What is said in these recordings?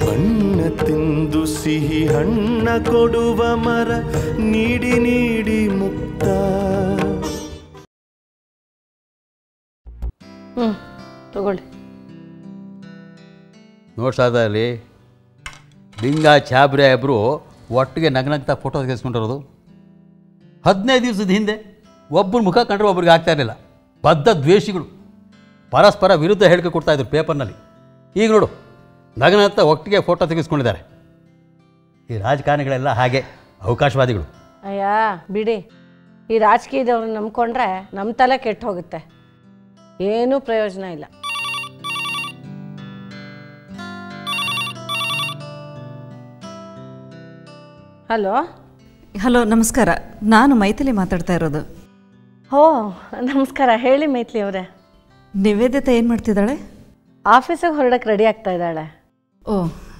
ಹಣ್ಣ ತಿಂದು ಸಿಹಿ ಹಣ್ಣ ಕೊಡುವ ಮರ ನೀಡಿ ನೀಡಿ ಮುಕ್ತ ಹ್ಞೂ ತಗೊಳ್ಳಿ ನೋಡ್ಸಾದಲ್ಲಿ ಲಿಂಗ ಚಾಬ್ರೆ ಇಬ್ಬರು ಒಟ್ಟಿಗೆ ನಗ್ನಗ್ತಾ ಫೋಟೋ ತೆಗೆಸ್ಕೊಂಡಿರೋದು ಹದಿನೈದು ದಿವಸದ ಹಿಂದೆ ಒಬ್ಬರ ಮುಖ ಕಂಡ್ರೆ ಒಬ್ರಿಗೆ ಆಗ್ತಾ ಇರಲಿಲ್ಲ ಬದ್ಧ ದ್ವೇಷಿಗಳು ಪರಸ್ಪರ ವಿರುದ್ಧ ಹೇಳಿಕೆ ಕೊಡ್ತಾ ಇದ್ರು ಪೇಪರ್ನಲ್ಲಿ ಈಗ ನೋಡು ನಗ್ನಗ್ತಾ ಒಟ್ಟಿಗೆ ಫೋಟೋ ತೆಗೆಸ್ಕೊಂಡಿದ್ದಾರೆ ಈ ರಾಜಕಾರಣಿಗಳೆಲ್ಲ ಹಾಗೆ ಅವಕಾಶವಾದಿಗಳು ಅಯ್ಯ ಬಿಡಿ ಈ ರಾಜಕೀಯದವ್ರನ್ನ ನಂಬ್ಕೊಂಡ್ರೆ ನಮ್ಮ ತಲೆ ಕೆಟ್ಟು ಹೋಗುತ್ತೆ ಏನೂ ಪ್ರಯೋಜನ ಇಲ್ಲ ಹಲೋ ಹಲೋ ನಮಸ್ಕಾರ ನಾನು ಮೈಥಿಲಿ ಮಾತಾಡ್ತಾ ಇರೋದು ಓ ನಮಸ್ಕಾರ ಹೇಳಿ ಮೈತ್ಲಿ ಅವರೇ ನಿವೇದಿತ ಏನು ಮಾಡ್ತಿದ್ದಾಳೆ ಆಫೀಸಿಗೆ ಹೊರಡಕ್ಕೆ ರೆಡಿ ಆಗ್ತಾ ಇದ್ದಾಳೆ ಓ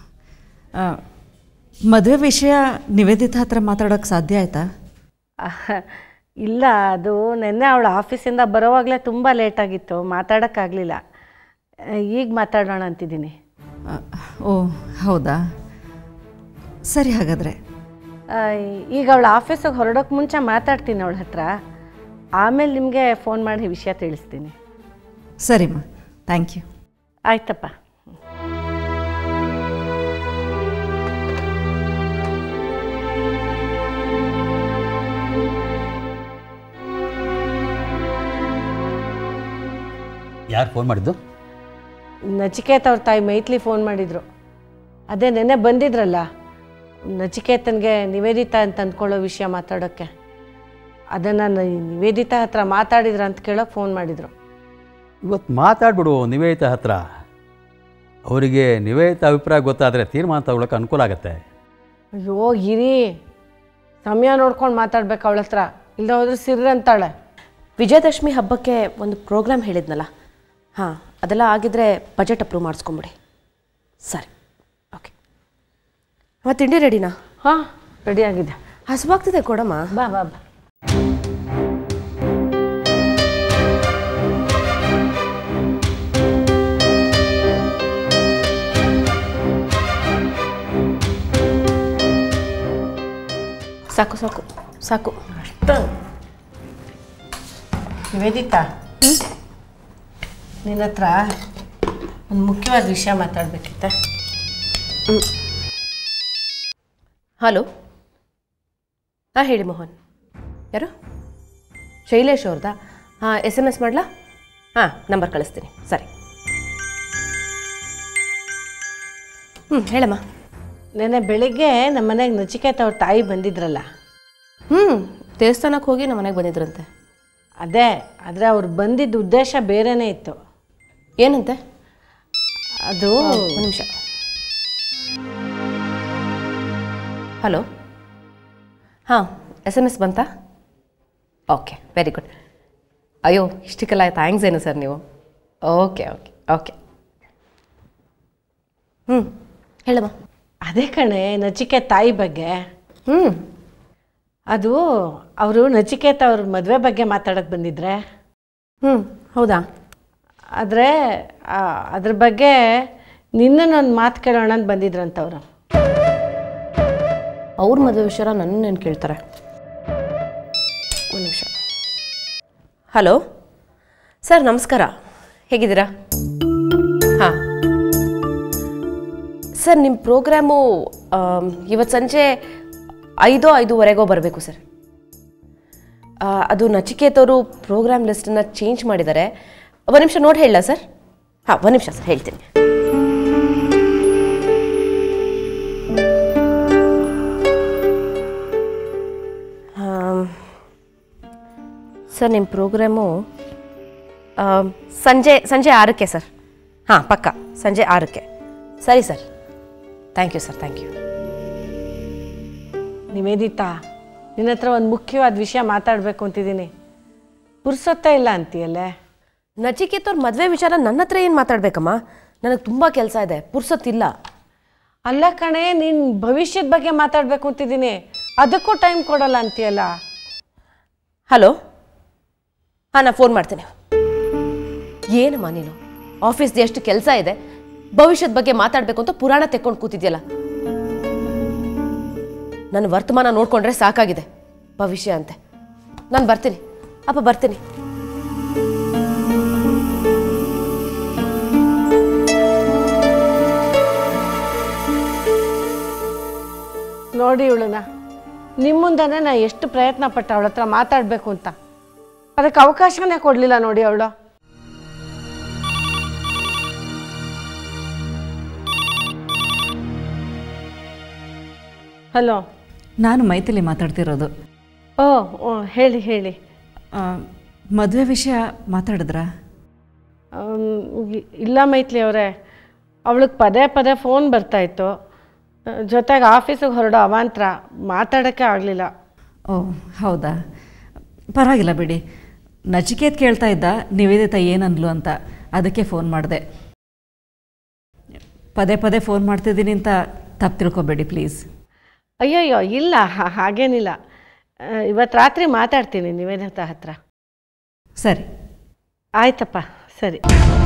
ಮದುವೆ ವಿಷಯ ನಿವೇದಿತ ಹತ್ರ ಮಾತಾಡೋಕ್ಕೆ ಸಾಧ್ಯ ಆಯ್ತಾ ಆಹ್, ಇಲ್ಲ ಅದು ನಿನ್ನೆ ಅವಳ ಆಫೀಸಿಂದ ಬರೋವಾಗಲೇ ತುಂಬ ಲೇಟಾಗಿತ್ತು ಮಾತಾಡೋಕ್ಕಾಗಲಿಲ್ಲ ಈಗ ಮಾತಾಡೋಣ ಅಂತಿದ್ದೀನಿ ಆ, ಓ ಹೌದಾ ಸರಿ ಹಾಗಾದರೆ ಆ, ಈಗ ಅವಳ ಆಫೀಸಿಗೆ ಹೊರಡೋಕೆ ಮುಂಚೆ ಮಾತಾಡ್ತೀನಿ ಅವಳ ಹತ್ರ ಆಮೇಲೆ ನಿಮಗೆ ಫೋನ್ ಮಾಡಿ ವಿಷಯ ತಿಳಿಸ್ತೀನಿ ಸರಿಮ್ಮ ಥ್ಯಾಂಕ್ ಯು ಆಯ್ತಪ್ಪ ಯಾರು ಫೋನ್ ಮಾಡಿದ್ದು ನಚಿಕೇತ್ ಅವ್ರ ತಾಯಿ ಮೈತ್ಲಿ ಫೋನ್ ಮಾಡಿದರು ಅದೇ ನೆನ್ನೆ ಬಂದಿದ್ರಲ್ಲ ನಚಿಕೇತನ್ಗೆ ನಿವೇದಿತಾ ಅಂತ ಅಂದ್ಕೊಳ್ಳೋ ವಿಷಯ ಮಾತಾಡೋಕ್ಕೆ ಅದನ್ನು ನಿವೇದಿತಾ ಹತ್ರ ಮಾತಾಡಿದ್ರ ಅಂತ ಕೇಳೋಕೆ ಫೋನ್ ಮಾಡಿದರು ಇವತ್ತು ಮಾತಾಡ್ಬಿಡು ನಿವೇದಿತ ಹತ್ರ ಅವರಿಗೆ ನಿವೇದಿತ ಅಭಿಪ್ರಾಯ ಗೊತ್ತಾದರೆ ತೀರ್ಮಾನ ತಗೊಳ್ಳೋಕೆ ಅನುಕೂಲ ಆಗುತ್ತೆ ಅಯ್ಯೋ ಗಿರಿ ಸಮಯ ನೋಡ್ಕೊಂಡು ಮಾತಾಡ್ಬೇಕು ಅವಳ ಹತ್ರ ಇಲ್ಲದೆ ಹೋದ್ರೆ ಸಿರ್ರಿ ಅಂತಾಳೆ ವಿಜಯದಶಮಿ ಹಬ್ಬಕ್ಕೆ ಒಂದು ಪ್ರೋಗ್ರಾಮ್ ಹೇಳಿದ್ನಲ್ಲ ಹಾಂ ಅದೆಲ್ಲ ಆಗಿದ್ರೆ ಬಜೆಟ್ ಅಪ್ರೂವ್ ಮಾಡಿಸ್ಕೊಂಬಿಡಿ ಸರಿ ಓಕೆ ಮತ್ತು ತಿಂಡಿ ರೆಡಿನಾ ಹಾಂ ರೆಡಿ ಆಗಿದೆ ಹಸುವಾಗ್ತಿದೆ ಕೊಡಮ್ಮ ಬಾ ಬಾ ಬಾ ಸಾಕು ಸಾಕು ಸಾಕು ಅಷ್ಟು ನಿವೇದಿತಾ ನಿನ್ನ ಹತ್ರ ಒಂದು ಮುಖ್ಯವಾದ ವಿಷಯ ಮಾತಾಡಬೇಕಿತ್ತ ಹಲೋ ಹಾಂ ಹೇಳಿ ಮೋಹನ್ ಯಾರು ಶೈಲೇಶ್ ಅವ್ರದಾ ಹಾಂ ಎಸ್ ಎಮ್ ಎಸ್ ಮಾಡಲಾ ಹಾಂ ನಂಬರ್ ಕಳಿಸ್ತೀನಿ ಸರಿ ಹ್ಞೂ ಹೇಳಮ್ಮ ನೆನ್ನೆ ಬೆಳಿಗ್ಗೆ ನಮ್ಮ ಮನೆಗೆ ನಚಿಕೇತ ಅವ್ರ ತಾಯಿ ಬಂದಿದ್ರಲ್ಲ ಹ್ಞೂ ದೇವಸ್ಥಾನಕ್ಕೆ ಹೋಗಿ ನಮ್ಮ ಮನೆಗೆ ಬಂದಿದ್ರಂತೆ ಅದೇ ಆದರೆ ಅವ್ರು ಬಂದಿದ್ದ ಉದ್ದೇಶ ಬೇರೆನೇ ಇತ್ತು ಏನಂತೆ ಅದು ಒಂದು ನಿಮಿಷ ಹಲೋ ಹಾಂ ಎಸ್ ಎಮ್ ಎಸ್ ಬಂತಾ ಓಕೆ ವೆರಿ ಗುಡ್ ಅಯ್ಯೋ ಇಷ್ಟಕ್ಕೆಲ್ಲ ಥ್ಯಾಂಕ್ಸ್ ಏನು ಸರ್ ನೀವು ಓಕೆ ಓಕೆ ಓಕೆ ಹ್ಞೂ ಹೇಳಮ್ಮ ಅದೇ ಕಣೆ ನಚಿಕೇತ್ ತಾಯಿ ಬಗ್ಗೆ ಹ್ಞೂ ಅದು ಅವರು ನಚಿಕೇತ ಅವ್ರ ಮದುವೆ ಬಗ್ಗೆ ಮಾತಾಡೋಕ್ಕೆ ಬಂದಿದ್ರೆ ಹ್ಞೂ ಹೌದಾ ಆದರೆ ಅದ್ರ ಬಗ್ಗೆ ನಿನ್ನನ್ನೊಂದು ಮಾತು ಕೇಳೋಣ ಅಂತ ಬಂದಿದ್ರಂತವ್ರು ಅವ್ರ ಮದುವೆ ವಿಷಯ ನನ್ನೇನು ಕೇಳ್ತಾರೆ ಒಂದು ನಿಮಿಷ ಹಲೋ ಸರ್ ನಮಸ್ಕಾರ ಹೇಗಿದ್ದೀರಾ ಹಾಂ ಸರ್ ನಿಮ್ಮ ಪ್ರೋಗ್ರಾಮು ಇವತ್ತು ಸಂಜೆ ಐದೋ ಐದೂವರೆಗೋ ಬರಬೇಕು ಸರ್ ಆ, ಅದು ನಚಿಕೇತ್ ಅವರು ಪ್ರೋಗ್ರಾಮ್ ಲಿಸ್ಟನ್ನು ಚೇಂಜ್ ಮಾಡಿದ್ದಾರೆ ಒಂದು ನಿಮಿಷ ನೋಡಿ ಹೇಳಲಾ ಸರ್ ಹಾಂ ಒಂದು ನಿಮಿಷ ಸರ್ ಹೇಳ್ತೀನಿ ಆಮ್, ಸರ್ ನಿಮ್ಮ ಪ್ರೋಗ್ರಾಮು ಆಮ್, ಸಂಜೆ ಸಂಜೆ ಆರಕ್ಕೆ ಸರ್ ಹಾಂ ಪಕ್ಕ ಸಂಜೆ ಆರಕ್ಕೆ ಸರಿ sir thank you sir thank you Nivedita ನಿನ್ನ ಹತ್ರ ಒಂದು ಮುಖ್ಯವಾದ ವಿಷಯ ಮಾತಾಡಬೇಕು ಅಂತಿದ್ದೀನಿ ಪುರ್ಸೊತ್ತೇ ಇಲ್ಲ ಅಂತೀಯಲ್ಲೇ ನಚಿಕೇತ್ ಅವ್ರ ಮದುವೆ ವಿಚಾರ ನನ್ನ ಹತ್ರ ಏನು ಮಾತಾಡಬೇಕಮ್ಮ ನನಗೆ ತುಂಬ ಕೆಲಸ ಇದೆ ಪುರ್ಸೊತ್ತಿಲ್ಲ ಅಲ್ಲ ಕಣೆ ನಿನ್ನ ಭವಿಷ್ಯದ ಬಗ್ಗೆ ಮಾತಾಡಬೇಕು ಅಂತಿದ್ದೀನಿ ಅದಕ್ಕೂ ಟೈಮ್ ಕೊಡಲ್ಲ ಅಂತೀಯಲ್ಲ ಹಲೋ ಹಾಂ ನಾನು ಫೋನ್ ಮಾಡ್ತೀನಿ ಏನಮ್ಮ ನೀನು ಆಫೀಸ್ದು ಎಷ್ಟು ಕೆಲಸ ಇದೆ ಭವಿಷ್ಯದ ಬಗ್ಗೆ ಮಾತಾಡಬೇಕು ಅಂತ ಪುರಾಣ ತೆಕ್ಕೊಂಡು ಕೂತಿದ್ಯಲ್ಲ ನನ್ನ ವರ್ತಮಾನ ನೋಡ್ಕೊಂಡ್ರೆ ಸಾಕಾಗಿದೆ ಭವಿಷ್ಯ ಅಂತೆ ನಾನು ಬರ್ತೀನಿ ಅಪ್ಪ ಬರ್ತೀನಿ ನೋಡಿ ಇವಳನ್ನ ನಿಮ್ಮ ಮುಂದೆನೇ ನಾ ಎಷ್ಟು ಪ್ರಯತ್ನ ಪಟ್ಟೆ ಅವಳ ಹತ್ರ ಮಾತಾಡಬೇಕು ಅಂತ ಅದಕ್ಕೆ ಅವಕಾಶನೇ ಕೊಡಲಿಲ್ಲ ನೋಡಿ ಅವಳು ಹಲೋ ನಾನು ಮೈಥಿಲಿ ಮಾತಾಡ್ತಿರೋದು ಓ ಓ ಹೇಳಿ ಹೇಳಿ ಮದುವೆ ವಿಷಯ ಮಾತಾಡಿದ್ರಾ ಆಮ್, ಇ- ಇಲ್ಲ ಮೈತ್ಲಿ ಅವರೇ ಅವಳಿಗೆ ಪದೇ ಪದೇ ಫೋನ್ ಬರ್ತಾಯಿತ್ತು ಜೊತೆಗೆ ಆಫೀಸಿಗೆ ಹೊರಡೋ ಅವಾಂತರ ಮಾತಾಡೋಕ್ಕೆ ಆಗಲಿಲ್ಲ ಓ ಹೌದಾ ಪರವಾಗಿಲ್ಲ ಬಿಡಿ ನಚಿಕೇತ್ ಕೇಳ್ತಾ ಇದ್ದ ನಿವೇದಿತ ಏನಂದ್ಲು ಅಂತ ಅದಕ್ಕೆ ಫೋನ್ ಮಾಡಿದೆ ಪದೇ ಪದೇ ಫೋನ್ ಮಾಡ್ತಿದ್ದೀನಿ ಅಂತ ತಪ್ಪು ತಿಳ್ಕೊಬೇಡಿ ಪ್ಲೀಸ್ ಅಯ್ಯಯ್ಯೋ ಇಲ್ಲ ಹಾ- ಹಾಗೇನಿಲ್ಲ ಆ, ಇವತ್ತು ರಾತ್ರಿ ಮಾತಾಡ್ತೀನಿ ನಿವೇದಿತ ಹತ್ರ ಸರಿ ಆಯ್ತಪ್ಪ ಸರಿ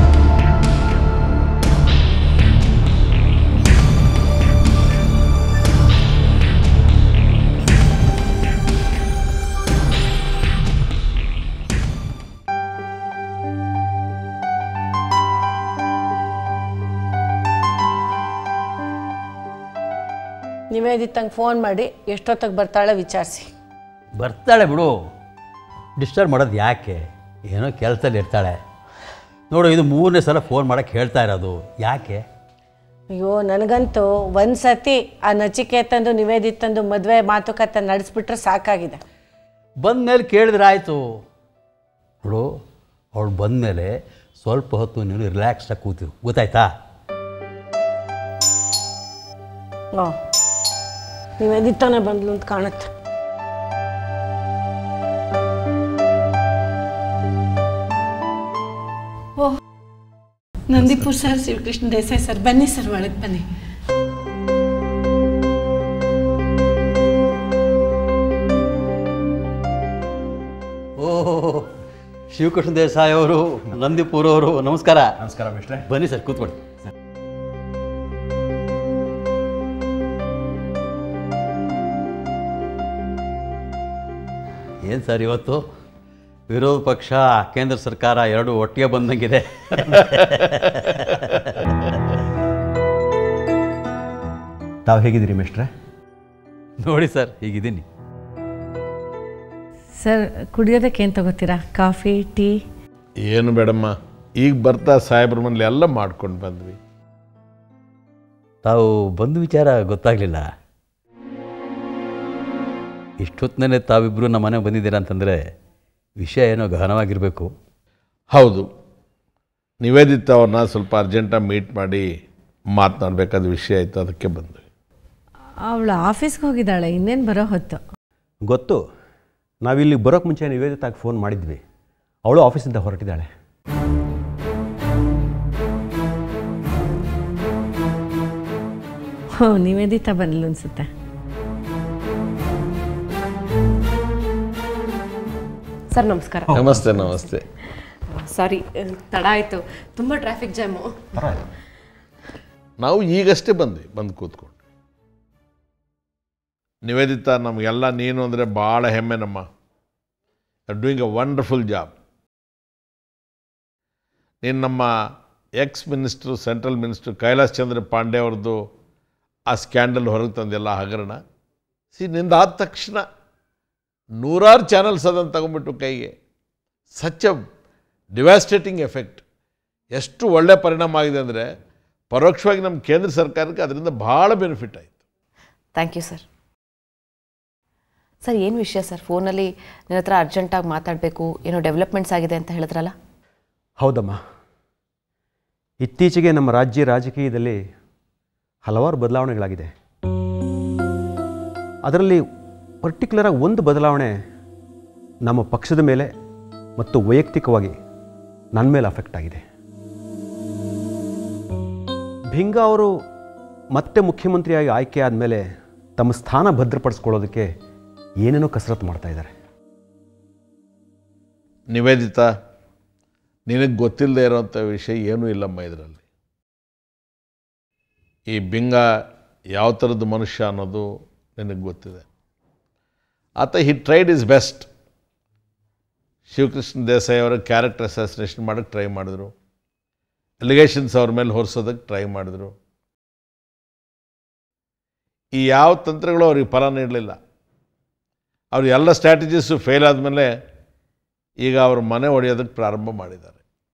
ನಿವೇದಿತಂಗೆ ಫೋನ್ ಮಾಡಿ ಎಷ್ಟೊತ್ತಿಗೆ ಬರ್ತಾಳೆ ವಿಚಾರಿಸಿ ಬರ್ತಾಳೆ ಬಿಡು ಡಿಸ್ಟರ್ಬ್ ಮಾಡೋದು ಯಾಕೆ ಏನೋ ಕೆಲಸದಲ್ಲಿ ಇರ್ತಾಳೆ ನೋಡು ಇದು ಮೂರನೇ ಸಲ ಫೋನ್ ಮಾಡೋಕ್ಕೆ ಹೇಳ್ತಾ ಇರೋದು ಯಾಕೆ ಅಯ್ಯೋ ನನಗಂತೂ ಒಂದು ಸತಿ ಆ ನಚಿಕೇತಂದು ನಿವೇದಿತಂದು ಮದುವೆ ಮಾತುಕತೆ ನಡೆಸ್ಬಿಟ್ರೆ ಸಾಕಾಗಿದೆ ಬಂದ ಮೇಲೆ ಕೇಳಿದ್ರೆ ಆಯಿತು ನೋಡು ಅವಳು ಬಂದಮೇಲೆ ಸ್ವಲ್ಪ ಹೊತ್ತು ನೀನು ರಿಲ್ಯಾಕ್ಸಾಗಿ ಕೂತಿರು ಗೊತ್ತಾಯ್ತಾ ಓ ನಿವೇದಿತನೇ ಬಂದ್ಲು ಅಂತ ಕಾಣುತ್ತೆ ಓ ನಂದೀಪುರ್ ಸರ್ ಶಿವಕೃಷ್ಣ ದೇಸಾಯಿ ಸರ್ ಬನ್ನಿ ಸರ್ ಒಳಗೆ ಬನ್ನಿ ಓಹ್ ಶಿವಕೃಷ್ಣ ದೇಸಾಯಿ ಅವರು ನಂದಿಪುರ ಅವರು ನಮಸ್ಕಾರ ನಮಸ್ಕಾರ ಮಿಸ್ಟ್ರೆ ಬನ್ನಿ ಸರ್ ಕೂತ್ಕೊಳ್ಳಿ ಏನು ಸರ್ ಇವತ್ತು ವಿರೋಧ ಪಕ್ಷ ಕೇಂದ್ರ ಸರ್ಕಾರ ಎರಡು ಒಟ್ಟಿಗೆ ಬಂದಂಗಿದೆ ತಾವು ಹೇಗಿದ್ದೀರಿ ಮಿಸ್ಟ್ರೆ ನೋಡಿ ಸರ್ ಹೀಗಿದ್ದೀನಿ ಸರ್ ಕುಡಿಯೋದಕ್ಕೆ ಏನು ತಗೋತೀರಾ ಕಾಫಿ ಟೀ ಏನು ಬೇಡಮ್ಮ ಈಗ ಬರ್ತಾ ಸಾಹೇಬ್ರ ಮನೇಲಿ ಎಲ್ಲ ಮಾಡ್ಕೊಂಡು ಬಂದ್ವಿ ತಾವು ಬಂದ ವಿಚಾರ ಗೊತ್ತಾಗಲಿಲ್ಲ ಇಷ್ಟೊತ್ತಿನೇ ತಾವಿಬ್ಬರು ನಮ್ಮ ಮನೆಗೆ ಬಂದಿದ್ದೀರಾ ಅಂತಂದರೆ ವಿಷಯ ಏನೋ ಗಹನವಾಗಿರಬೇಕು ಹೌದು ನಿವೇದಿತ ಅವ್ರನ್ನ ಸ್ವಲ್ಪ ಅರ್ಜೆಂಟಾಗಿ ಮೀಟ್ ಮಾಡಿ ಮಾತನಾಡಬೇಕಾದ ವಿಷಯ ಆಯಿತು ಅದಕ್ಕೆ ಬಂದ್ವಿ ಅವಳು ಆಫೀಸ್ಗೆ ಹೋಗಿದ್ದಾಳೆ ಇನ್ನೇನು ಬರೋ ಹೊತ್ತು ಗೊತ್ತು ನಾವಿಲ್ಲಿ ಬರೋಕ್ಕೆ ಮುಂಚೆ ನಿವೇದಿತಾಗಿ ಫೋನ್ ಮಾಡಿದ್ವಿ ಅವಳು ಆಫೀಸಿಂದ ಹೊರಟಿದ್ದಾಳೆ ಹೋ ನಿವೇದಿತ ಬಂದ್ಲು ಅನ್ಸುತ್ತೆ ಸರ್ ನಮಸ್ಕಾರ ನಮಸ್ತೆ ನಮಸ್ತೆ ಸಾರಿ ತಡ ಆಯಿತು ತುಂಬ ಟ್ರಾಫಿಕ್ ಜಾಮು ನಾವು ಈಗಷ್ಟೇ ಬಂದ್ವಿ ಬಂದು ಕೂತ್ಕೊಂಡು ನಿವೇದಿತ ನಮಗೆಲ್ಲ ನೀನು ಅಂದರೆ ಭಾಳ ಹೆಮ್ಮೆ ನಮ್ಮ ಡೂಯಿಂಗ್ ಎ ವಂಡರ್ಫುಲ್ ಜಾಬ್ ನೀನು ನಮ್ಮ ex minister central minister Kailash Chandra Pandey ಅವ್ರದ್ದು ಆ ಸ್ಕ್ಯಾಂಡಲ್ ಹೊರಗೆ ತಂದೆಲ್ಲ ಹಗರಣ ಸಿ ನಿಂದಾದ ತಕ್ಷಣ ನೂರಾರು ಚಾನಲ್ಸ್ ಅದನ್ನು ತಗೊಂಬಿಟ್ಟು ಕೈಗೆ ಸಚ್ ಅ ಡಿವ್ಯಾಸ್ಟೇಟಿಂಗ್ ಎಫೆಕ್ಟ್ ಎಷ್ಟು ಒಳ್ಳೆ ಪರಿಣಾಮ ಆಗಿದೆ ಅಂದರೆ ಪರೋಕ್ಷವಾಗಿ ನಮ್ಮ ಕೇಂದ್ರ ಸರ್ಕಾರಕ್ಕೆ ಅದರಿಂದ ಭಾಳ ಬೆನಿಫಿಟ್ ಆಯಿತು ಥ್ಯಾಂಕ್ ಯು ಸರ್ ಸರ್ ಏನು ವಿಷಯ ಸರ್ ಫೋನಲ್ಲಿ ನನ್ನ ಹತ್ರ ಅರ್ಜೆಂಟಾಗಿ ಮಾತಾಡಬೇಕು ಏನೋ ಡೆವಲಪ್ಮೆಂಟ್ಸ್ ಆಗಿದೆ ಅಂತ ಹೇಳಿದ್ರಲ್ಲ ಹೌದಮ್ಮ ಇತ್ತೀಚೆಗೆ ನಮ್ಮ ರಾಜ್ಯ ರಾಜಕೀಯದಲ್ಲಿ ಹಲವಾರು ಬದಲಾವಣೆಗಳಾಗಿದೆ ಅದರಲ್ಲಿ ಪರ್ಟಿಕ್ಯುಲರಾಗಿ ಒಂದು ಬದಲಾವಣೆ ನಮ್ಮ ಪಕ್ಷದ ಮೇಲೆ ಮತ್ತು ವೈಯಕ್ತಿಕವಾಗಿ ನನ್ನ ಮೇಲೆ ಅಫೆಕ್ಟ್ ಆಗಿದೆ ಭಿಂಗ ಅವರು ಮತ್ತೆ ಮುಖ್ಯಮಂತ್ರಿಯಾಗಿ ಆಯ್ಕೆ ಆದಮೇಲೆ ತಮ್ಮ ಸ್ಥಾನ ಭದ್ರಪಡಿಸ್ಕೊಳ್ಳೋದಕ್ಕೆ ಏನೇನೋ ಕಸರತ್ತು ಮಾಡ್ತಾ ಇದ್ದಾರೆ ನಿವೇದಿತ ನಿನಗೆ ಗೊತ್ತಿಲ್ಲದೆ ಇರೋಂಥ ವಿಷಯ ಏನೂ ಇಲ್ಲಮ್ಮ ಇದರಲ್ಲಿ ಈ ಬಿಂಗ ಯಾವ ಥರದ ಮನುಷ್ಯ ಅನ್ನೋದು ನಿನಗೆ ಗೊತ್ತಿದೆ ಆತ he tried his best Shivakrishna Desai ಅವರ ಕ್ಯಾರೆಕ್ಟರ್ ಅಸಾಸಿನೇಷನ್ ಮಾಡೋಕ್ಕೆ ಟ್ರೈ ಮಾಡಿದ್ರು ಅಲಿಗೇಷನ್ಸ್ ಅವ್ರ ಮೇಲೆ ಹೊರಿಸೋದಕ್ಕೆ ಟ್ರೈ ಮಾಡಿದ್ರು ಈ ಯಾವ ತಂತ್ರಗಳು ಅವ್ರಿಗೆ ಫಲ ನೀಡಲಿಲ್ಲ ಅವ್ರ ಎಲ್ಲ ಸ್ಟ್ರಾಟಜೀಸು ಫೇಲ್ ಆದಮೇಲೆ ಈಗ ಅವ್ರ ಮನೆ ಹೊಡೆಯೋದಕ್ಕೆ ಪ್ರಾರಂಭ ಮಾಡಿದ್ದಾರೆ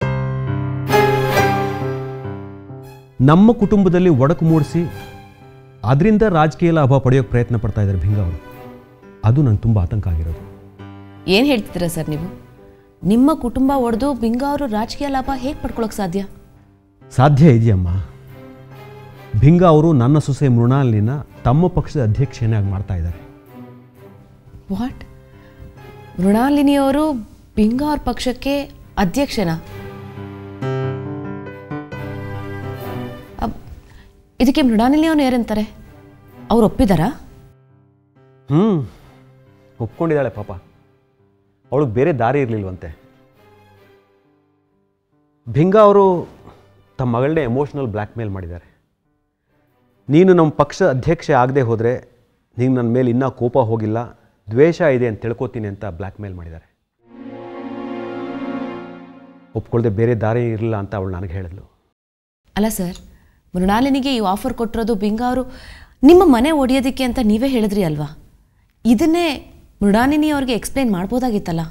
ನಮ್ಮ ಕುಟುಂಬದಲ್ಲಿ ಒಡಕು ಮೂಡಿಸಿ ಅದರಿಂದ ರಾಜಕೀಯ ಲಾಭ ಪಡೆಯೋಕ್ಕೆ ಪ್ರಯತ್ನ ಪಡ್ತಾ ಇದ್ದಾರೆ ಭಿಂಗ ಅವರು ಅದು ನಂಗೆ ತುಂಬ ಆತಂಕ ಆಗಿರೋದು ಏನು ಹೇಳ್ತಿದ್ದೀರಾ ಸರ್ ನೀವು ನಿಮ್ಮ ಕುಟುಂಬ ಒಡೆದು ಬಿಂಗ ಅವರು ರಾಜಕೀಯ ಲಾಭ ಹೇಗೆ ಪಡ್ಕೊಳ್ಳೋಕೆ ಸಾಧ್ಯ ಸಾಧ್ಯ ಇದೆಯಮ್ಮ ಭಿಂಗ ಅವರು ನನ್ನ ಸೊಸೆ ಮೃಣಾಲಿನ ತಮ್ಮ ಪಕ್ಷದ ಅಧ್ಯಕ್ಷನಾಗಿ ಮಾಡ್ತಾ ಇದ್ದಾರೆ ವಾಟ್ ಮೃಣಾಲಿನಿಯವರು ಬಿಂಗ ಅವ್ರ ಪಕ್ಷಕ್ಕೆ ಅಧ್ಯಕ್ಷನಾ ಅಬ್- ಇದಕ್ಕೆ ಮೃಣಾಲಿನಿಯವ್ರು ಯಾರಂತಾರೆ ಅವ್ರು ಒಪ್ಪಿದಾರಾ ಹ್ಞೂ ಒಪ್ಕೊಂಡಿದ್ದಾಳೆ ಪಾಪ ಅವಳಿಗೆ ಬೇರೆ ದಾರಿ ಇರಲಿಲ್ವಂತೆ ಭಿಂಗ ಅವರು ತಮ್ಮ ಮಗಳನ್ನೇ ಎಮೋಷ್ನಲ್ ಬ್ಲ್ಯಾಕ್ ಮೇಲ್ ಮಾಡಿದ್ದಾರೆ ನೀನು ನಮ್ಮ ಪಕ್ಷ ಅಧ್ಯಕ್ಷೆ ಆಗದೆ ಹೋದರೆ ನಿಂಗೆ ನನ್ನ ಮೇಲೆ ಇನ್ನೂ ಕೋಪ ಹೋಗಿಲ್ಲ ದ್ವೇಷ ಇದೆ ಅಂತ ತಿಳ್ಕೊತೀನಿ ಅಂತ ಬ್ಲ್ಯಾಕ್ ಮೇಲ್ ಮಾಡಿದ್ದಾರೆ ಒಪ್ಕೊಳ್ದೆ ಬೇರೆ ದಾರಿ ಇರಲಿಲ್ಲ ಅಂತ ಅವಳು ನನಗೆ ಹೇಳಿದ್ಲು ಅಲ್ಲ ಸರ್ ಮೃಣಾಲಿನಿಗೆ ಈ ಆಫರ್ ಕೊಟ್ಟಿರೋದು ಬಿಂಗ ಅವರು ನಿಮ್ಮ ಮನೆ ಒಡೆಯೋದಕ್ಕೆ ಅಂತ ನೀವೇ ಹೇಳಿದ್ರಿ ಅಲ್ವಾ ಇದನ್ನೇ ಮೃಣಾಲಿನಿ ಅವ್ರಿಗೆ ಎಕ್ಸ್ಪ್ಲೈನ್ ಮಾಡ್ಬೋದಾಗಿತ್ತಲ್ಲ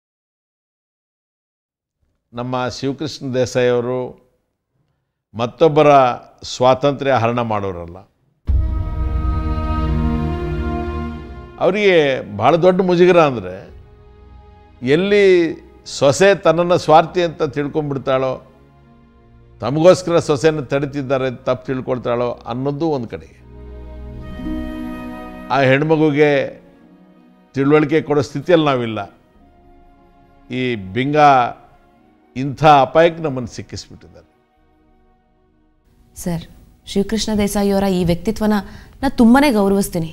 ನಮ್ಮ ಶಿವಕೃಷ್ಣ ದೇಸಾಯಿ ಅವರು ಮತ್ತೊಬ್ಬರ ಸ್ವಾತಂತ್ರ್ಯ ಹರಣ ಮಾಡೋರಲ್ಲ ಅವರಿಗೆ ಭಾಳ ದೊಡ್ಡ ಮುಜುಗರ ಅಂದರೆ ಎಲ್ಲಿ ಸೊಸೆ ತನ್ನನ್ನು ಸ್ವಾರ್ಥಿ ಅಂತ ತಿಳ್ಕೊಂಡ್ಬಿಡ್ತಾಳೋ ತಮಗೋಸ್ಕರ ಸೊಸೆಯನ್ನು ತಡಿತಿದ್ದಾರೆ ಅಂತ ತಪ್ಪು ತಿಳ್ಕೊಳ್ತಾಳೋ ಅನ್ನೋದು ಒಂದು ಕಡೆಗೆ ಆ ಹೆಣ್ಮಗುಗೆ ತಿಳುವಳಿಕೆ ಕೊಡೋ ಸ್ಥಿತಿಯಲ್ಲಿ ನಾವಿಲ್ಲ ಈ ಬಿಂಗ ಇಂಥ ಅಪಾಯಕ್ಕೆ ನಮ್ಮನ್ನು ಸಿಕ್ಕಿಸ್ಬಿಟ್ಟಿದ್ದಾರೆ ಸರ್ ಶಿವಕೃಷ್ಣ ದೇಸಾಯಿ ಅವರ ಈ ವ್ಯಕ್ತಿತ್ವನ ನಾನು ತುಂಬಾ ಗೌರವಿಸ್ತೀನಿ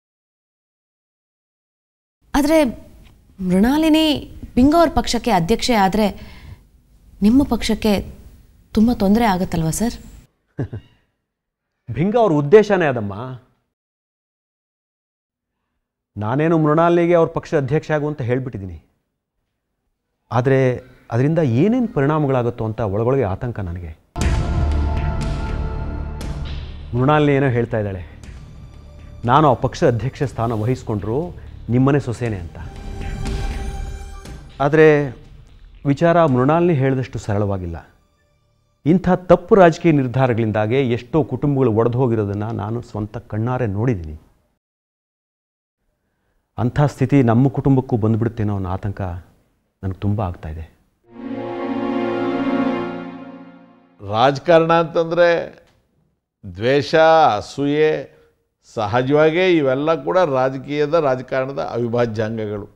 ಆದರೆ ಮೃಣಾಲಿನಿ ಬಿಂಗ ಅವ್ರ ಪಕ್ಷಕ್ಕೆ ಅಧ್ಯಕ್ಷೆ ಆದರೆ ನಿಮ್ಮ ಪಕ್ಷಕ್ಕೆ ತುಂಬ ತೊಂದರೆ ಆಗುತ್ತಲ್ವಾ ಸರ್ ಭಿಂಗ ಅವ್ರ ಉದ್ದೇಶನೇ ಅದಮ್ಮ ನಾನೇನು ಮೃಣಾಲಿಗೆ ಅವ್ರ ಪಕ್ಷ ಅಧ್ಯಕ್ಷ ಆಗು ಅಂತ ಹೇಳ್ಬಿಟ್ಟಿದ್ದೀನಿ ಆದರೆ ಅದರಿಂದ ಏನೇನು ಪರಿಣಾಮಗಳಾಗುತ್ತೋ ಅಂತ ಒಳಗೊಳಗೆ ಆತಂಕ ನನಗೆ ಮೃಣಾಲಿನಿ ಏನೋ ಹೇಳ್ತಾ ಇದ್ದಾಳೆ ನಾನು ಆ ಪಕ್ಷ ಅಧ್ಯಕ್ಷ ಸ್ಥಾನ ವಹಿಸ್ಕೊಂಡ್ರು ನಿಮ್ಮನೆ ಸೊಸೆನೆ ಅಂತ ಆದರೆ ವಿಚಾರ ಮೃಣಾಲಿನಿ ಹೇಳಿದಷ್ಟು ಸರಳವಾಗಿಲ್ಲ ಇಂಥ ತಪ್ಪು ರಾಜಕೀಯ ನಿರ್ಧಾರಗಳಿಂದಾಗೆ ಎಷ್ಟೋ ಕುಟುಂಬಗಳು ಒಡೆದು ಹೋಗಿರೋದನ್ನು ನಾನು ಸ್ವಂತ ಕಣ್ಣಾರೆ ನೋಡಿದ್ದೀನಿ ಅಂಥ ಸ್ಥಿತಿ ನಮ್ಮ ಕುಟುಂಬಕ್ಕೂ ಬಂದುಬಿಡುತ್ತೇನೋ ಅನ್ನೋ ಆತಂಕ ನನಗೆ ತುಂಬ ಆಗ್ತಾ ಇದೆ ರಾಜಕಾರಣ ಅಂತಂದರೆ ದ್ವೇಷ ಅಸೂಯೆ ಸಹಜವಾಗೇ ಇವೆಲ್ಲ ಕೂಡ ರಾಜಕೀಯದ ರಾಜಕಾರಣದ ಅವಿಭಾಜ್ಯಾಂಗಗಳು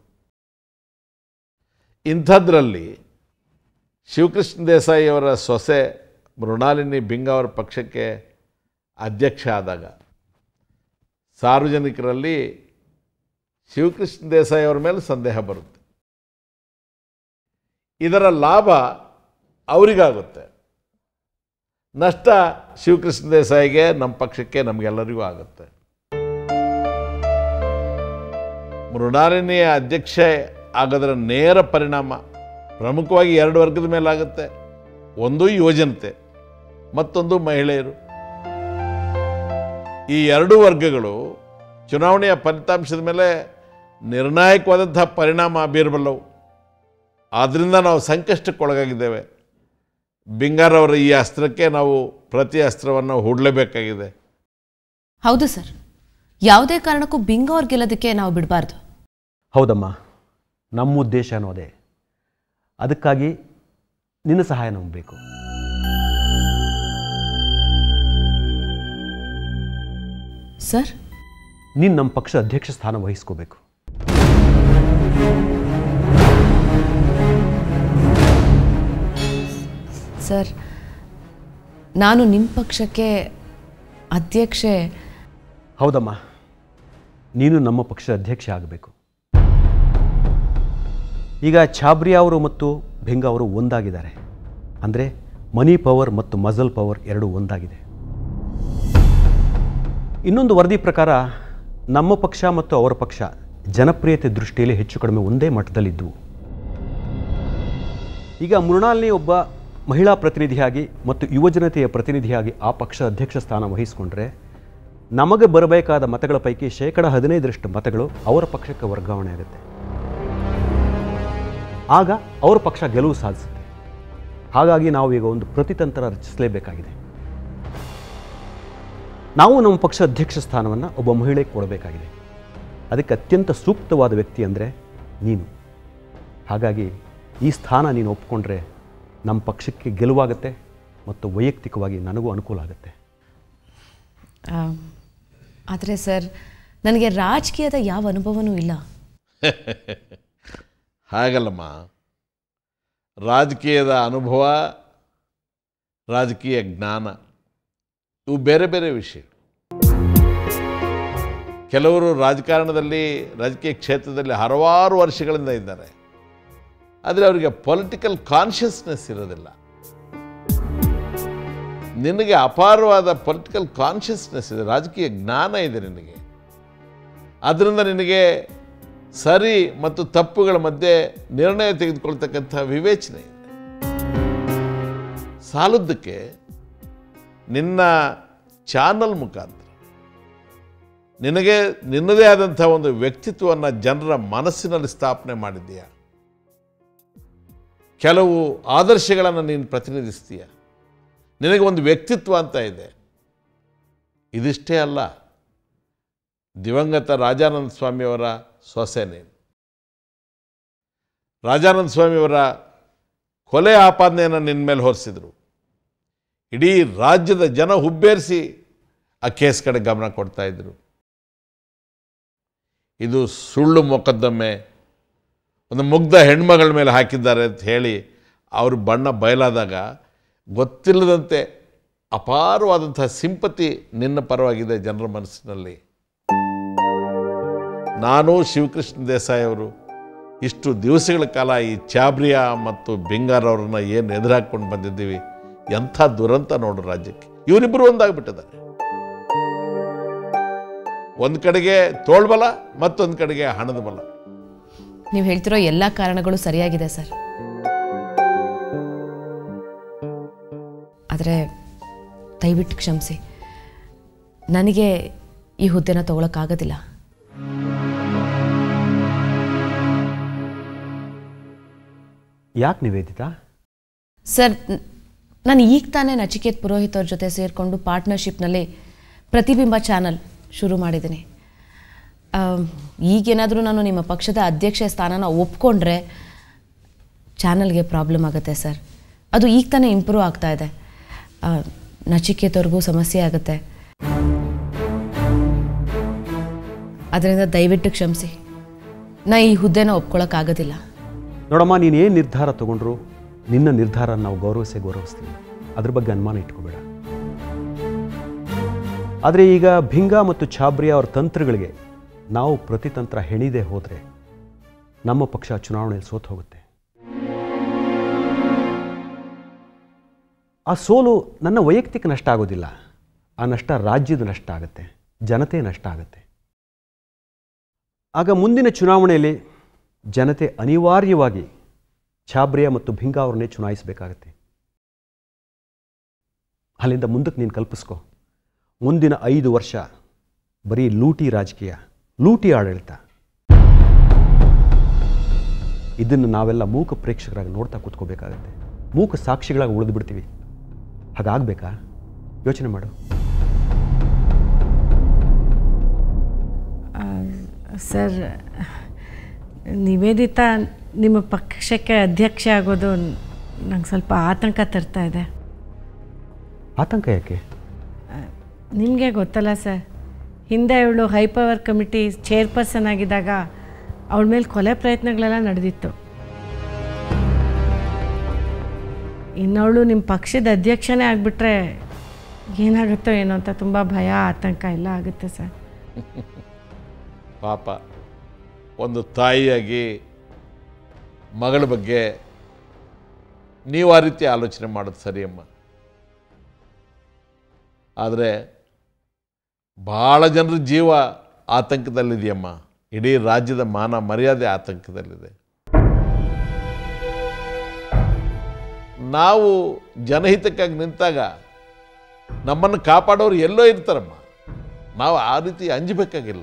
ಇಂಥದ್ರಲ್ಲಿ ಶಿವಕೃಷ್ಣ ದೇಸಾಯಿ ಅವರ ಸೊಸೆ ಮೃಣಾಲಿನಿ ಬಿಂಗ ಅವರ ಪಕ್ಷಕ್ಕೆ ಅಧ್ಯಕ್ಷ ಆದಾಗ ಸಾರ್ವಜನಿಕರಲ್ಲಿ ಶಿವಕೃಷ್ಣ ದೇಸಾಯಿ ಅವರ ಮೇಲೆ ಸಂದೇಹ ಬರುತ್ತೆ ಇದರ ಲಾಭ ಅವರಿಗಾಗುತ್ತೆ ನಷ್ಟ ಶಿವಕೃಷ್ಣ ದೇಸಾಯಿಗೆ ನಮ್ಮ ಪಕ್ಷಕ್ಕೆ ನಮಗೆಲ್ಲರಿಗೂ ಆಗುತ್ತೆ ಮೃಣಾಲಿನಿಯ ಅಧ್ಯಕ್ಷೆ ಆಗೋದರ ನೇರ ಪರಿಣಾಮ ಪ್ರಮುಖವಾಗಿ ಎರಡು ವರ್ಗದ ಮೇಲಾಗುತ್ತೆ ಒಂದು ಯುವಜನತೆ ಮತ್ತೊಂದು ಮಹಿಳೆಯರು ಈ ಎರಡೂ ವರ್ಗಗಳು ಚುನಾವಣೆಯ ಫಲಿತಾಂಶದ ಮೇಲೆ ನಿರ್ಣಾಯಕವಾದಂಥ ಪರಿಣಾಮ ಬೀರಬಲ್ಲವು ಆದ್ದರಿಂದ ನಾವು ಸಂಕಷ್ಟಕ್ಕೊಳಗಾಗಿದ್ದೇವೆ ಬಿಂಗಾರವರ ಈ ಅಸ್ತ್ರಕ್ಕೆ ನಾವು ಪ್ರತಿ ಅಸ್ತ್ರವನ್ನು ಹೂಡಲೇಬೇಕಾಗಿದೆ ಹೌದು ಸರ್ ಯಾವುದೇ ಕಾರಣಕ್ಕೂ ಬಿಂಗ ಅವ್ರು ಗೆಲ್ಲೋದಕ್ಕೆ ನಾವು ಬಿಡಬಾರ್ದು ಹೌದಮ್ಮ ನಮ್ಮ ಉದ್ದೇಶನೂ ಅದೇ ಅದಕ್ಕಾಗಿ ನಿನ್ನ ಸಹಾಯ ನಮಗೆ ಬೇಕು ಸರ್ ನೀನು ನಮ್ಮ ಪಕ್ಷ ಅಧ್ಯಕ್ಷ ಸ್ಥಾನ ವಹಿಸ್ಕೋಬೇಕು ಸರ್ ನಾನು ನಿಮ್ಮ ಪಕ್ಷಕ್ಕೆ ಅಧ್ಯಕ್ಷೆ ಹೌದಮ್ಮ ನೀನು ನಮ್ಮ ಪಕ್ಷದ ಅಧ್ಯಕ್ಷ ಆಗಬೇಕು ಈಗ ಛಾಬ್ರಿ ಅವರು ಮತ್ತು ಭಿಂಗ ಅವರು ಒಂದಾಗಿದ್ದಾರೆ ಅಂದರೆ ಮನಿ ಪವರ್ ಮತ್ತು ಮಜಲ್ ಪವರ್ ಎರಡೂ ಒಂದಾಗಿದೆ ಇನ್ನೊಂದು ವರದಿ ಪ್ರಕಾರ ನಮ್ಮ ಪಕ್ಷ ಮತ್ತು ಅವರ ಪಕ್ಷ ಜನಪ್ರಿಯತೆ ದೃಷ್ಟಿಯಲ್ಲಿ ಹೆಚ್ಚು ಕಡಿಮೆ ಒಂದೇ ಮಟ್ಟದಲ್ಲಿದ್ದವು ಈಗ ಮೃಣಾಲ್ನಿ ಒಬ್ಬ ಮಹಿಳಾ ಪ್ರತಿನಿಧಿಯಾಗಿ ಮತ್ತು ಯುವಜನತೆಯ ಪ್ರತಿನಿಧಿಯಾಗಿ ಆ ಪಕ್ಷ ಅಧ್ಯಕ್ಷ ಸ್ಥಾನ ವಹಿಸಿಕೊಂಡ್ರೆ ನಮಗೆ ಬರಬೇಕಾದ ಮತಗಳ ಪೈಕಿ ಶೇಕಡ ಹದಿನೈದರಷ್ಟು ಮತಗಳು ಅವರ ಪಕ್ಷಕ್ಕೆ ವರ್ಗಾವಣೆ ಆಗುತ್ತೆ ಆಗ ಅವರ ಪಕ್ಷ ಗೆಲುವು ಸಾಧಿಸುತ್ತೆ ಹಾಗಾಗಿ ನಾವು ಈಗ ಒಂದು ಪ್ರತಿತಂತ್ರ ರಚಿಸಲೇಬೇಕಾಗಿದೆ ನಾವು ನಮ್ಮ ಪಕ್ಷ ಅಧ್ಯಕ್ಷ ಸ್ಥಾನವನ್ನು ಒಬ್ಬ ಮಹಿಳೆಗೆ ಕೊಡಬೇಕಾಗಿದೆ ಅದಕ್ಕೆ ಅತ್ಯಂತ ಸೂಕ್ತವಾದ ವ್ಯಕ್ತಿ ಅಂದರೆ ನೀನು ಹಾಗಾಗಿ ಈ ಸ್ಥಾನ ನೀನು ಒಪ್ಕೊಂಡ್ರೆ ನಮ್ಮ ಪಕ್ಷಕ್ಕೆ ಗೆಲುವಾಗುತ್ತೆ ಮತ್ತು ವೈಯಕ್ತಿಕವಾಗಿ ನನಗೂ ಅನುಕೂಲ ಆಗುತ್ತೆ ಆದರೆ ಸರ್ ನನಗೆ ರಾಜಕೀಯದ ಯಾವ ಅನುಭವನೂ ಇಲ್ಲ ಹಾಗಲ್ಲಮ್ಮ ರಾಜಕೀಯದ ಅನುಭವ ರಾಜಕೀಯ ಜ್ಞಾನ ಇವು ಬೇರೆ ಬೇರೆ ವಿಷಯ ಕೆಲವರು ರಾಜಕಾರಣದಲ್ಲಿ ರಾಜಕೀಯ ಕ್ಷೇತ್ರದಲ್ಲಿ ಹಲವಾರು ವರ್ಷಗಳಿಂದ ಇದ್ದಾರೆ ಆದರೆ ಅವರಿಗೆ ಪೊಲಿಟಿಕಲ್ ಕಾನ್ಷಿಯಸ್ನೆಸ್ ಇರೋದಿಲ್ಲ ನಿನಗೆ ಅಪಾರವಾದ ಪೊಲಿಟಿಕಲ್ ಕಾನ್ಷಿಯಸ್ನೆಸ್ ಇದೆ ರಾಜಕೀಯ ಜ್ಞಾನ ಇದೆ ನಿನಗೆ ಅದರಿಂದ ನಿನಗೆ ಸರಿ ಮತ್ತು ತಪ್ಪುಗಳ ಮಧ್ಯೆ ನಿರ್ಣಯ ತೆಗೆದುಕೊಳ್ತಕ್ಕಂಥ ವಿವೇಚನೆ ಇದೆ ಸಾಲದ್ದಕ್ಕೆ ನಿನ್ನ ಚಾನಲ್ ಮುಖಾಂತರ ನಿನಗೆ ನಿನ್ನದೇ ಆದಂಥ ಒಂದು ವ್ಯಕ್ತಿತ್ವವನ್ನು ಜನರ ಮನಸ್ಸಿನಲ್ಲಿ ಸ್ಥಾಪನೆ ಮಾಡಿದ್ದೀಯ ಕೆಲವು ಆದರ್ಶಗಳನ್ನು ನೀನು ಪ್ರತಿನಿಧಿಸ್ತೀಯ ನಿನಗೆ ಒಂದು ವ್ಯಕ್ತಿತ್ವ ಅಂತ ಇದೆ ಇದಿಷ್ಟೇ ಅಲ್ಲ ದಿವಂಗತ ರಾಜಾನಂದ ಸ್ವಾಮಿಯವರ ಸೊಸೆ ನೀನು ರಾಜಾನಂದ ಸ್ವಾಮಿಯವರ ಕೊಲೆ ಆಪಾದನೆಯನ್ನು ನಿನ್ನ ಮೇಲೆ ಹೊರಿಸಿದರು ಇಡೀ ರಾಜ್ಯದ ಜನ ಹುಬ್ಬೇರಿಸಿ ಆ ಕೇಸ್ ಕಡೆ ಗಮನ ಕೊಡ್ತಾ ಇದ್ರು ಇದು ಸುಳ್ಳು ಮೊಕದ್ದಮೆ ಒಂದು ಮುಗ್ಧ ಹೆಣ್ಮಗಳ ಮೇಲೆ ಹಾಕಿದ್ದಾರೆ ಅಂತ ಹೇಳಿ ಅವ್ರ ಬಣ್ಣ ಬಯಲಾದಾಗ ಗೊತ್ತಿಲ್ಲದಂತೆ ಅಪಾರವಾದಂತಹ ಸಿಂಪತಿ ನಿನ್ನ ಪರವಾಗಿದೆ ಜನರ ಮನಸ್ಸಿನಲ್ಲಿ ನಾನು ಶಿವಕೃಷ್ಣ ದೇಸಾಯಿ ಅವರು ಇಷ್ಟು ದಿವಸಗಳ ಕಾಲ ಈ ಚಾಬ್ರಿಯಾ ಮತ್ತು ಬಿಂಗಾರ್ ಅವ್ರನ್ನ ಏನು ಎದುರಾಕೊಂಡು ಬಂದಿದ್ದೀವಿ ಎಂಥ ದುರಂತ ನೋಡು ರಾಜ್ಯಕ್ಕೆ ಇವರಿಬ್ಬರು ಒಂದಾಗ್ಬಿಟ್ಟಿದ್ದಾರೆ ಒಂದು ಕಡೆಗೆ ತೋಳ್ಬಲ ಮತ್ತೊಂದು ಕಡೆಗೆ ಹಣದ ಬಲ ನೀವು ಹೇಳ್ತಿರೋ ಎಲ್ಲ ಕಾರಣಗಳು ಸರಿಯಾಗಿದೆ ಸರ್ ಆದರೆ ದಯವಿಟ್ಟು ಕ್ಷಮಿಸಿ ನನಗೆ ಈ ಹುದ್ದೆನ ತಗೊಳಕ್ಕಾಗೋದಿಲ್ಲ ಯಾಕೆ ನಿವೇದಿತಾ ಸರ್ ನ್- ನಾನು ಈಗ ತಾನೇ ನಚಿಕೇತ್ ಪುರೋಹಿತ್ ಅವ್ರ ಜೊತೆ ಸೇರಿಕೊಂಡು ಪಾರ್ಟ್ನರ್ಶಿಪ್ನಲ್ಲಿ ಪ್ರತಿಬಿಂಬ ಚಾನಲ್ ಶುರು ಮಾಡಿದ್ದೀನಿ ಆಮ್, ಈಗೇನಾದರೂ ನಾನು ನಿಮ್ಮ ಪಕ್ಷದ ಅಧ್ಯಕ್ಷ ಸ್ಥಾನನ ಒಪ್ಕೊಂಡ್ರೆ ಚಾನಲ್ಗೆ ಪ್ರಾಬ್ಲಮ್ ಆಗುತ್ತೆ ಸರ್ ಅದು ಈಗ ತಾನೇ ಇಂಪ್ರೂವ್ ಆಗ್ತಾ ಇದೆ ಆ, ನಚಿಕೇತವ್ರಿಗೂ ಸಮಸ್ಯೆ ಆಗುತ್ತೆ ಅದರಿಂದ ದಯವಿಟ್ಟು ಕ್ಷಮಿಸಿ ನಾ ಈ ಹುದ್ದೆನ ಒಪ್ಕೊಳ್ಳೋಕ್ಕಾಗೋದಿಲ್ಲ ನೋಡಮ್ಮ ನೀನು ಏನು ನಿರ್ಧಾರ ತಗೊಂಡ್ರು ನಿನ್ನ ನಿರ್ಧಾರ ನಾವು ಗೌರವಿಸೇ ಗೌರವಿಸ್ತೀವಿ ಅದ್ರ ಬಗ್ಗೆ ಅನುಮಾನ ಇಟ್ಕೋಬೇಡ ಆದರೆ ಈಗ ಭಿಂಗಾ ಮತ್ತು ಛಾಬ್ರಿಯಾ ಅವರ ತಂತ್ರಗಳಿಗೆ ನಾವು ಪ್ರತಿತಂತ್ರ ಹೆಣಿದೆ ಹೋದರೆ ನಮ್ಮ ಪಕ್ಷ ಚುನಾವಣೆಯಲ್ಲಿ ಸೋತು ಹೋಗುತ್ತೆ ಆ ಸೋಲು ನನ್ನ ವೈಯಕ್ತಿಕ ನಷ್ಟ ಆಗೋದಿಲ್ಲ ಆ ನಷ್ಟ ರಾಜ್ಯದ ನಷ್ಟ ಆಗುತ್ತೆ ಜನತೆ ನಷ್ಟ ಆಗುತ್ತೆ ಆಗ ಮುಂದಿನ ಚುನಾವಣೆಯಲ್ಲಿ ಜನತೆ ಅನಿವಾರ್ಯವಾಗಿ ಛಾಬ್ರಿಯಾ ಮತ್ತು ಭಿಂಗಾ ಅವ್ರನ್ನೇ ಚುನಾಯಿಸಬೇಕಾಗತ್ತೆ ಅಲ್ಲಿಂದ ಮುಂದಕ್ಕೆ ನೀನು ಕಲ್ಪಿಸ್ಕೊ ಮುಂದಿನ ಐದು ವರ್ಷ ಬರೀ ಲೂಟಿ ರಾಜಕೀಯ ಲೂಟಿ ಆಡಳಿತ ಇದನ್ನು ನಾವೆಲ್ಲ ಮೂಕ ಪ್ರೇಕ್ಷಕರಾಗಿ ನೋಡ್ತಾ ಕೂತ್ಕೋಬೇಕಾಗತ್ತೆ ಮೂಕ ಸಾಕ್ಷಿಗಳಾಗಿ ಉಳಿದು ಬಿಡ್ತೀವಿ ಹಾಗಾಗಬೇಕಾ ಯೋಚನೆ ಮಾಡು ಸರ್ ನಿವೇದಿತಾ ನಿಮ್ಮ ಪಕ್ಷಕ್ಕೆ ಅಧ್ಯಕ್ಷ ಆಗೋದು ನಂಗೆ ಸ್ವಲ್ಪ ಆತಂಕ ತರ್ತಾ ಇದೆ ಆತಂಕ ಯಾಕೆ ನಿಮಗೆ ಗೊತ್ತಲ್ಲ ಸರ್ ಹಿಂದೆ ಇವಳು ಹೈ ಪವರ್ ಕಮಿಟಿ ಚೇರ್ಪರ್ಸನ್ ಆಗಿದ್ದಾಗ ಅವಳ ಮೇಲೆ ಕೊಲೆ ಪ್ರಯತ್ನಗಳೆಲ್ಲ ನಡೆದಿತ್ತು ಇನ್ನವಳು ನಿಮ್ಮ ಪಕ್ಷದ ಅಧ್ಯಕ್ಷನೇ ಆಗಿಬಿಟ್ರೆ ಏನಾಗುತ್ತೋ ಏನೋ ಅಂತ ತುಂಬ ಭಯ ಆತಂಕ ಎಲ್ಲ ಆಗುತ್ತೆ ಸರ್ ಪಾಪ ಒಂದು ತಾಯಿಯಾಗಿ ಮಗಳ ಬಗ್ಗೆ ನೀವು ಆ ರೀತಿ ಆಲೋಚನೆ ಮಾಡೋದು ಸರಿಯಮ್ಮ ಆದರೆ ಭಾಳ ಜನರ ಜೀವ ಆತಂಕದಲ್ಲಿದೆಯಮ್ಮ ಇಡೀ ರಾಜ್ಯದ ಮಾನ ಮರ್ಯಾದೆ ಆತಂಕದಲ್ಲಿದೆ ನಾವು ಜನಹಿತಕ್ಕಾಗಿ ನಿಂತಾಗ ನಮ್ಮನ್ನು ಕಾಪಾಡೋರು ಎಲ್ಲೋ ಇರ್ತಾರಮ್ಮ ನಾವು ಆ ರೀತಿ ಅಂಜಬೇಕಾಗಿಲ್ಲ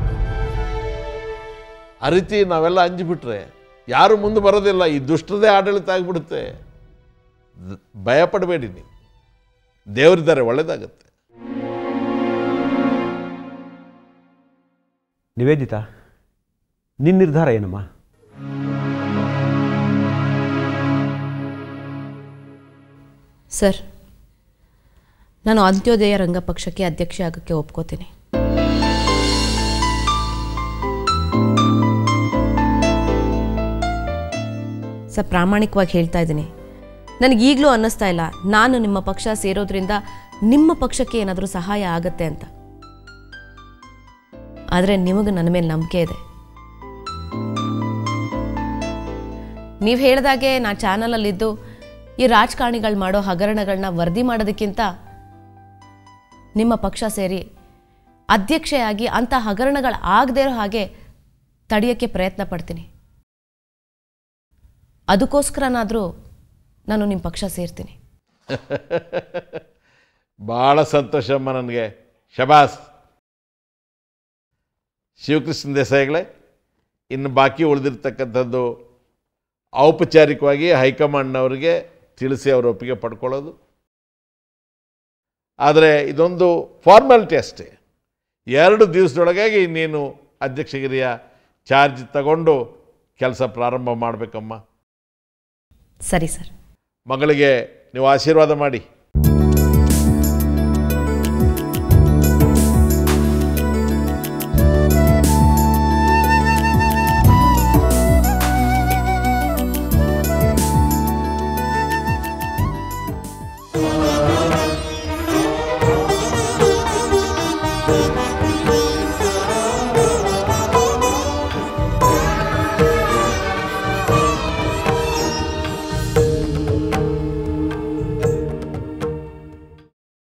ಆ ರೀತಿ ನಾವೆಲ್ಲ ಅಂಜಿಬಿಟ್ರೆ ಯಾರು ಮುಂದೆ ಬರೋದಿಲ್ಲ ಈ ದುಷ್ಟದೇ ಆಡಳಿತ ಆಗಿಬಿಡುತ್ತೆ ದ್- ಭಯ ಪಡಬೇಡಿ ನೀವು ದೇವರಿದ್ದಾರೆ ಒಳ್ಳೇದಾಗತ್ತೆ ನಿವೇದಿತಾ ನಿನ್ನ ನಿರ್ಧಾರ ಏನಮ್ಮ ಸರ್ ನಾನು ಅಂತ್ಯೋದಯ ರಂಗ ಪಕ್ಷಕ್ಕೆ ಅಧ್ಯಕ್ಷೆ ಆಗೋಕ್ಕೆ ಒಪ್ಕೋತೀನಿ ಸರ್ ಪ್ರಾಮಾಣಿಕವಾಗಿ ಹೇಳ್ತಾ ಇದ್ದೀನಿ ನನಗೀಗಲೂ ಅನ್ನಿಸ್ತಾ ಇಲ್ಲ ನಾನು ನಿಮ್ಮ ಪಕ್ಷ ಸೇರೋದ್ರಿಂದ ನಿಮ್ಮ ಪಕ್ಷಕ್ಕೆ ಏನಾದರೂ ಸಹಾಯ ಆಗತ್ತೆ ಅಂತ ಆದರೆ ನಿಮಗೆ ನನ್ನ ಮೇಲೆ ನಂಬಿಕೆ ಇದೆ ನೀವು ಹೇಳ್ದಾಗೆ ನಾ ಚಾನಲಲ್ಲಿದ್ದು ಈ ರಾಜಕಾರಣಿಗಳು ಮಾಡೋ ಹಗರಣಗಳನ್ನ ವರದಿ ಮಾಡೋದಕ್ಕಿಂತ ನಿಮ್ಮ ಪಕ್ಷ ಸೇರಿ ಅಧ್ಯಕ್ಷೆಯಾಗಿ ಅಂಥ ಹಗರಣಗಳು ಆಗದೇ ಇರೋ ಹಾಗೆ ತಡೆಯೋಕ್ಕೆ ಪ್ರಯತ್ನ ಪಡ್ತೀನಿ ಅದಕ್ಕೋಸ್ಕರನಾದರೂ ನಾನು ನಿಮ್ಮ ಪಕ್ಷ ಸೇರ್ತೀನಿ ಭಾಳ ಸಂತೋಷಮ್ಮ ನನಗೆ ಶಬಾಸ್ ಶಿವಕೃಷ್ಣ ದೇಸಾಯಿಗಳೇ ಇನ್ನು ಬಾಕಿ ಉಳಿದಿರ್ತಕ್ಕಂಥದ್ದು ಔಪಚಾರಿಕವಾಗಿ ಹೈಕಮಾಂಡ್ನವರಿಗೆ ತಿಳಿಸಿ ಅವರ ಒಪ್ಪಿಗೆ ಪಡ್ಕೊಳ್ಳೋದು ಆದರೆ ಇದೊಂದು ಫಾರ್ಮಾಲಿಟಿ ಅಷ್ಟೇ ಎರಡು ದಿವಸದೊಳಗಾಗಿ ನೀನು ಅಧ್ಯಕ್ಷಗಿರಿಯ ಚಾರ್ಜ್ ತಗೊಂಡು ಕೆಲಸ ಪ್ರಾರಂಭ ಮಾಡಬೇಕಮ್ಮ ಸರಿ ಸರ್ ಮಗಳಿಗೆ ನೀವು ಆಶೀರ್ವಾದ ಮಾಡಿ